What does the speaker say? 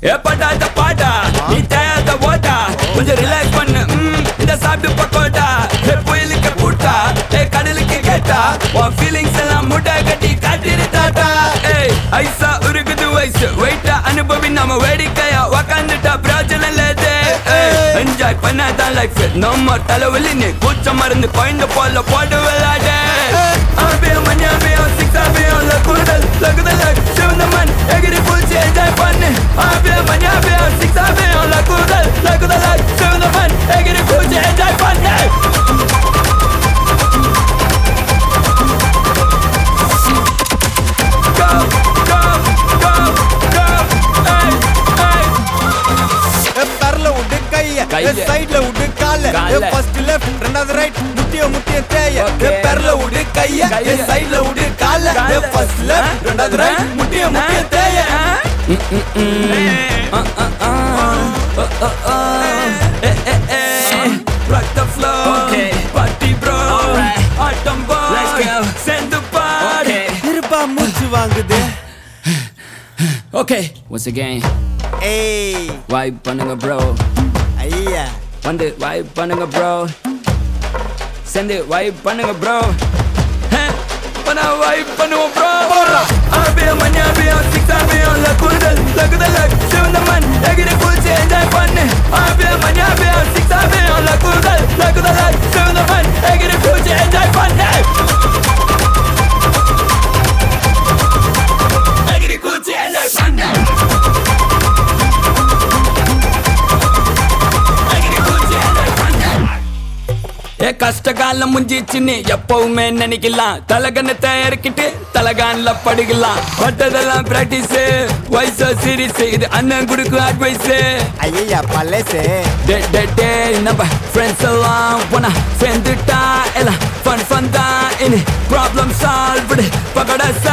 ஏப்படாத பாடா நீ தேயாத ஓட்டா கொஞ்சம் ரிலாக்ஸ் பண்ணு ம், இந்த சாப்பிட்டு பக்கோட்டா ஏ புயலுக்கு பூட்டா ஏ கடலுக்கு கேட்டா உன் ஃபீலிங்ஸ் எல்லாம் முட்டை கட்டி காட்டிரு தாத்தா ஏய் ஐசா உருகுது வயசு வெயிட்டா அனுபவி நம்ம வேடிக்கையா உக்காந்துட்டா பிராஜலம் லேது என்ஜாய் பண்ணாதான் லைஃப் நம்ம தலைவலி நீ கூச்ச மருந்து குழந்தை போல போட்டு விளையாடு அபியம் மணியாபியம் சிக்ஸாபியம் லகுதல் லகுதல் சிவந்த மண் எகிரி பூச்சி என்ஜாய் பண்ணு அபியம் மணியாபியம் சிக்ஸாபியம் லகுதல் லகுதல் சிவந்த மண் எகிரி பூச்சி என்ஜாய் பண்ணு Go, go, go, go, hey, hey. பெரல விட்டு கைய கைய. சைடுல விட்டு கால கால. ஃபர்ஸ்ட் லெஃப்ட் ரெண்டாவது ரைட் முட்டிய முட்டிய தேய Okay. பெரல விட்டு கைய கைய. சைடுல விட்டு கால கால. ஃபர்ஸ்ட் லெஃப்ட் ரெண்டாவது ரைட் முட்டிய முட்டிய தேய Rock the floor, Okay. party bro, Alright. autumn boy, Let's go. send the party. இருப்பா மூச்சு வாங்குது Okay, once again, ஏய் vibe பண்ணுங்க bro. ஐயா வந்து vibe பண்ணுங்க bro. Send it vibe பண்ணுங்க bro. பண்ண வைப் பண்ணுவோம் ப்ரோ அபியம் மணியாபியம் சிக்ஸாபியம் லகுதல் லகுதல் சிவந்த மண் எகிரி குளிச்சு என்ஜாய் பண்ணு அபியம் மணியாபியம் சிக்ஸாபியம் லகுதல் லகுதல் சிவந்த மண் எகிரி குளிச்சு என்ஜாய் பண்ணு எகிரி குளிச்சு என்ஜாய் பண்ணு எகிரி குளிச்சு என்ஜாய் பண்ணு ஏ கஷ்ட காலம் முஞ்சிச்சுன்னு எப்பவுமே நினைக்கலாம் தலகணத்தை இறக்கிட்டு தலகான்ல படுக்கலாம் பட்டதெல்லாம் பிராக்டிஸ் வயசு சீரிஸ் இது அண்ணன் கொடுக்கும் அட்வைஸ் ஐயா பழசு டே டே டே நம்ம ஃப்ரெண்ட்ஸ் எல்லாம் போனா சேர்ந்துட்டா எல்லாம் ஃபன் ஃபன் தான் இனி ப்ராப்ளம் சால்வ்டு பகட